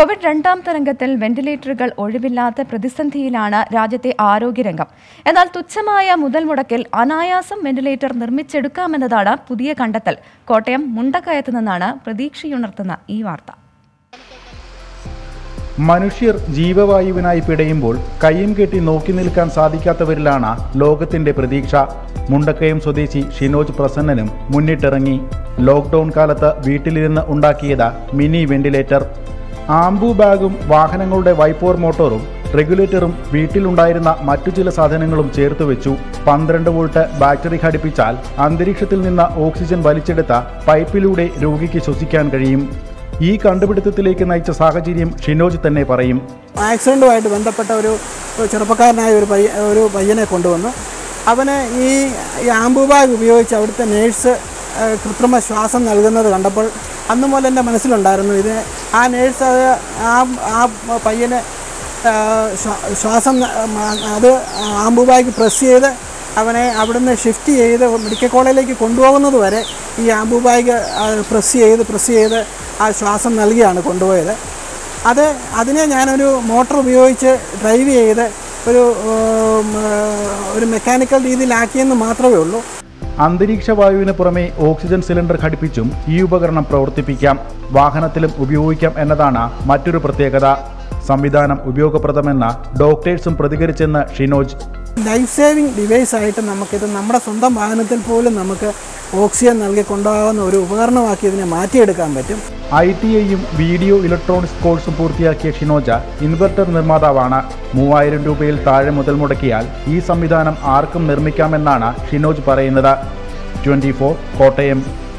Covid രണ്ടാം തരംഗത്തിൽ വെന്റിലേറ്ററുകൾ ഒഴിവില്ലാത്ത പ്രതിസന്ധിയിലാണ് രാജ്യത്തെ ആരോഗ്യരംഗം എന്നാൽ തുച്ഛമായ മുതൽ മുടക്കിൽ അനായാസം വെന്റിലേറ്റർ നിർമ്മിച്ചെടുക്കാമെന്നതാണ് പുതിയ കണ്ടെത്തൽ കോട്ടയം മുണ്ടക്കയത്ത് നിന്നാണ് പ്രതീക്ഷയുണർത്തുന്ന ഈ വാർത്ത മനുഷ്യർ ജീവവായുവിനായി പിടയുമ്പോൾ കയ്യും കെട്ടി നോക്കി നിൽക്കാൻ സാധിക്കാത്തവരിലാണ് ലോകത്തിന്റെ പ്രതീക്ഷ മുണ്ടക്കയം സ്വദേശി ഷിനോജ് പ്രസന്നനും മുന്നിട്ടിറങ്ങി ലോക്ക്ഡൌൺ കാലത്ത് വീട്ടിലിരുന്ന് ഉണ്ടാക്കിയത് മിനി വെന്റിലേറ്റർ ആംബു ബാഗും വാഹനങ്ങളുടെ വൈപ്പോർ മോട്ടോറും റെഗുലേറ്ററും വീട്ടിലുണ്ടായിരുന്ന മറ്റു ചില സാധനങ്ങളും ചേർത്ത് വെച്ചു പന്ത്രണ്ട് വോൾട്ട് ബാറ്ററി ഘടിപ്പിച്ചാൽ അന്തരീക്ഷത്തിൽ നിന്ന് ഓക്സിജൻ വലിച്ചെടുത്ത പൈപ്പിലൂടെ രോഗിക്ക് ശ്വസിക്കാൻ കഴിയും ഈ കണ്ടുപിടുത്തത്തിലേക്ക് നയിച്ച സാഹചര്യം ഷിനോജ് തന്നെ പറയും ആക്സിഡൻറ്റുമായിട്ട് ബന്ധപ്പെട്ട ഒരു ഒരു ചെറുപ്പക്കാരനായ ഒരു പയ്യ ഒരു പയ്യനെ കൊണ്ടുവന്നു അവന് ഈ ഈ ആംബു ബാഗ് ഉപയോഗിച്ച് അവിടുത്തെ നേഴ്സ് ആ, കൃത്രിമ ശ്വാസം നൽകുന്നത് കണ്ടപ്പോൾ അന്നു മുതൽ എൻ്റെ മനസ്സിലുണ്ടായിരുന്നു ഇത് ആ നേഴ്സ് അത് ആ ആ പയ്യന് ആ, ശ്വാ- ശ്വാസം ന- മ- അത് ആംബു ബാഗ് പ്രസ് ചെയ്ത് അവനെ അവിടുന്ന് ഷിഫ്റ്റ് ചെയ്ത് മെഡിക്കൽ കോളേജിലേക്ക് കൊണ്ടുപോകുന്നത് വരെ ഈ ആംബു ബാഗ് പ്രസ് ചെയ്ത് പ്രസ് ചെയ്ത് ആ ശ്വാസം നൽകിയാണ് കൊണ്ടുപോയത് അത് അതിനെ ഞാനൊരു മോട്ടോർ ഉപയോഗിച്ച് ഡ്രൈവ് ചെയ്ത് ഒരു ഉം, ഒരു മെക്കാനിക്കൽ രീതിയിലാക്കിയെന്ന് മാത്രമേ ഉള്ളൂ അന്തരീക്ഷ വായുവിന് പുറമെ ഓക്സിജൻ സിലിണ്ടർ ഘടിപ്പിച്ചും ഈ ഉപകരണം പ്രവർത്തിപ്പിക്കാം വാഹനത്തിലും ഉപയോഗിക്കാം എന്നതാണ് മറ്റൊരു പ്രത്യേകത സംവിധാനം ഉപയോഗപ്രദമെന്ന ഡോക്ടേഴ്സും പ്രതികരിച്ചെന്ന് ഷിനോജ് ലൈഫ് സേവിങ് ഡിവൈസ് ആയിട്ട് നമുക്കിത് നമ്മുടെ സ്വന്തം വാഹനത്തിൽ പോലും നമുക്ക് ഓക്സിജൻ നൽകി കൊണ്ടുപോകാവുന്ന ഒരു ഉപകരണമാക്കി ഇതിനെ മാറ്റിയെടുക്കാൻ പറ്റും ഐ ടി ഐയും വീഡിയോ ഇലക്ട്രോണിക്സ് കോഴ്സും പൂർത്തിയാക്കിയ ഷിനോജ ഇൻവെർട്ടർ നിർമ്മാതാവാണ് മൂവായിരം രൂപയിൽ താഴെ മുതൽ മുടക്കിയാൽ ഈ സംവിധാനം ആർക്കും നിർമ്മിക്കാമെന്നാണ് ഷിനോജ് പറയുന്നത് ട്വന്റി കോട്ടയം